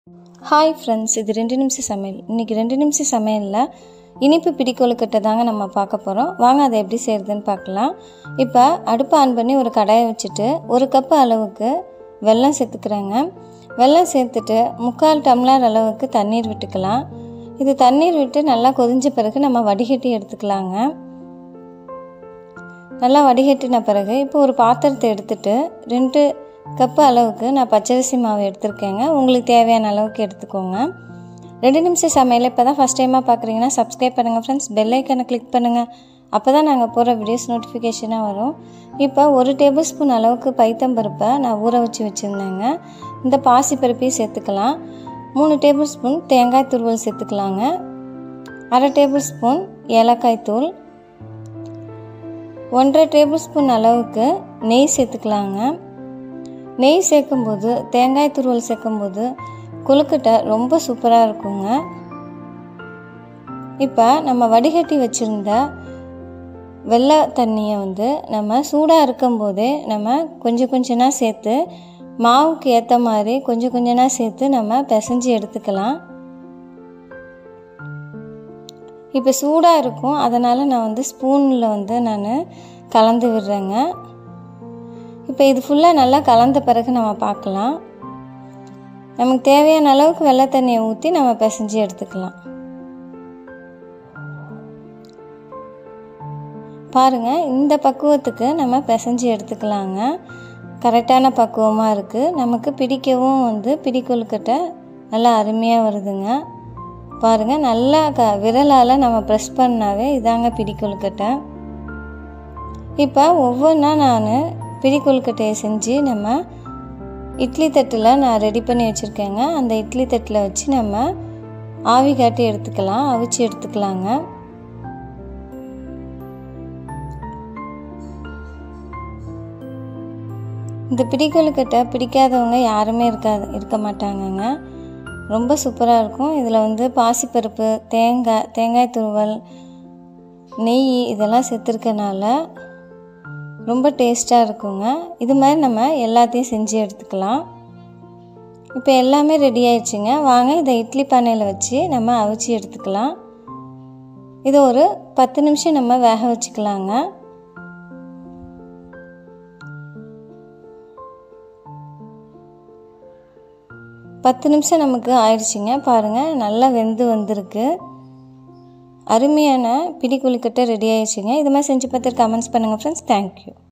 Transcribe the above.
hi friends இது ரெண்டு நிமிஷம் சமையல் இன்றைக்கி ரெண்டு நிமிஷம் சமையலில் இனிப்பு பிடிக்கொழுக்கட்டை தாங்க நம்ம பார்க்க போகிறோம் வாங்க அதை எப்படி செய்கிறதுன்னு பார்க்கலாம் இப்போ அடுப்பை ஆன் பண்ணி ஒரு கடாயை வச்சுட்டு ஒரு கப்பு அளவுக்கு வெல்லம் சேர்த்துக்கிறேங்க வெல்லம் சேர்த்துட்டு முக்கால் டம்ளர் அளவுக்கு தண்ணீர் விட்டுக்கலாம் இது தண்ணீர் விட்டு நல்லா கொதிஞ்ச பிறகு நம்ம வடிகட்டி எடுத்துக்கலாங்க நல்லா வடிகட்டின பிறகு இப்போ ஒரு பாத்திரத்தை எடுத்துட்டு ரெண்டு கப்பு அளவுக்கு நான் பச்சரிசி மாவு எடுத்திருக்கேங்க உங்களுக்கு தேவையான அளவுக்கு எடுத்துக்கோங்க ரெண்டு நிமிஷம் சமையல் இப்போ தான் ஃபஸ்ட் டைமாக பார்க்குறீங்கன்னா சப்ஸ்கிரைப் பண்ணுங்கள் ஃப்ரெண்ட்ஸ் பெல் ஐக்கனை கிளிக் பண்ணுங்கள் அப்போ தான் நாங்கள் போகிற வீடியோஸ் நோட்டிஃபிகேஷனாக வரும் இப்போ ஒரு டேபிள் ஸ்பூன் அளவுக்கு பைத்தம்பருப்பை நான் ஊற வச்சு வச்சுருந்தேங்க இந்த பாசி பருப்பையும் சேர்த்துக்கலாம் மூணு டேபிள் ஸ்பூன் தேங்காய் துருவல் சேர்த்துக்கலாங்க அரை டேபிள் ஸ்பூன் ஏலக்காய் தூள் ஒன்றரை டேபிள் ஸ்பூன் அளவுக்கு நெய் சேர்த்துக்கலாங்க நெய் சேர்க்கும்போது தேங்காய் துருவல் சேர்க்கும்போது கொழுக்கட்டை ரொம்ப சூப்பராக இருக்குங்க இப்போ நம்ம வடிகட்டி வச்சுருந்த வெள்ளை தண்ணியை வந்து நம்ம சூடாக இருக்கும்போதே நம்ம கொஞ்சம் கொஞ்சமாக சேர்த்து மாவுக்கு ஏற்ற மாதிரி கொஞ்சம் கொஞ்சமாக சேர்த்து நம்ம பிசைஞ்சு எடுத்துக்கலாம் இப்போ சூடாக இருக்கும் அதனால் நான் வந்து ஸ்பூனில் வந்து நான் கலந்து விடுறேங்க இப்போ இது ஃபுல்லாக நல்லா கலந்த பிறகு நம்ம பார்க்கலாம் நமக்கு தேவையான அளவுக்கு வெள்ளை தண்ணியை ஊற்றி நம்ம பிசைஞ்சு எடுத்துக்கலாம் பாருங்கள் இந்த பக்குவத்துக்கு நம்ம பிசைஞ்சு எடுத்துக்கலாங்க கரெக்டான பக்குவமாக இருக்குது நமக்கு பிடிக்கவும் வந்து பிடிக்கொழுக்கட்டை நல்லா அருமையாக வருதுங்க பாருங்கள் நல்லா க விரலால் நம்ம ப்ரெஸ் பண்ணாவே இதாங்க பிடிக்கொழுக்கட்டை இப்போ ஒவ்வொன்றா நான் பிடிக்கொழுக்கட்டையை செஞ்சு நம்ம இட்லி தட்டில் நான் ரெடி பண்ணி வச்சுருக்கேங்க அந்த இட்லி தட்டில் வச்சு நம்ம ஆவி காட்டி எடுத்துக்கலாம் அவிச்சு எடுத்துக்கலாங்க இந்த பிடிக்கொழுக்கட்டை பிடிக்காதவங்க யாருமே இருக்காது இருக்க மாட்டாங்கங்க ரொம்ப சூப்பராக இருக்கும் இதில் வந்து பாசிப்பருப்பு தேங்காய் தேங்காய் துருவல் நெய் இதெல்லாம் சேர்த்துருக்கனால ரொம்ப டேஸ்ட்டாக இருக்குங்க இது மாதிரி நம்ம எல்லாத்தையும் செஞ்சு எடுத்துக்கலாம் இப்போ எல்லாமே ரெடி ஆயிடுச்சுங்க வாங்க இதை இட்லி பானையில் வச்சு நம்ம அவிச்சு எடுத்துக்கலாம் இது ஒரு பத்து நிமிஷம் நம்ம வேக வச்சுக்கலாங்க பத்து நிமிஷம் நமக்கு ஆயிடுச்சுங்க பாருங்கள் நல்லா வெந்து வந்திருக்கு அருமையான பிடி கொழுக்கட்டை ரெடி ஆயிடுச்சுங்க இது மாதிரி செஞ்சு பார்த்துட்டு கமெண்ட்ஸ் பண்ணுங்கள் ஃப்ரெண்ட்ஸ் தேங்க்யூ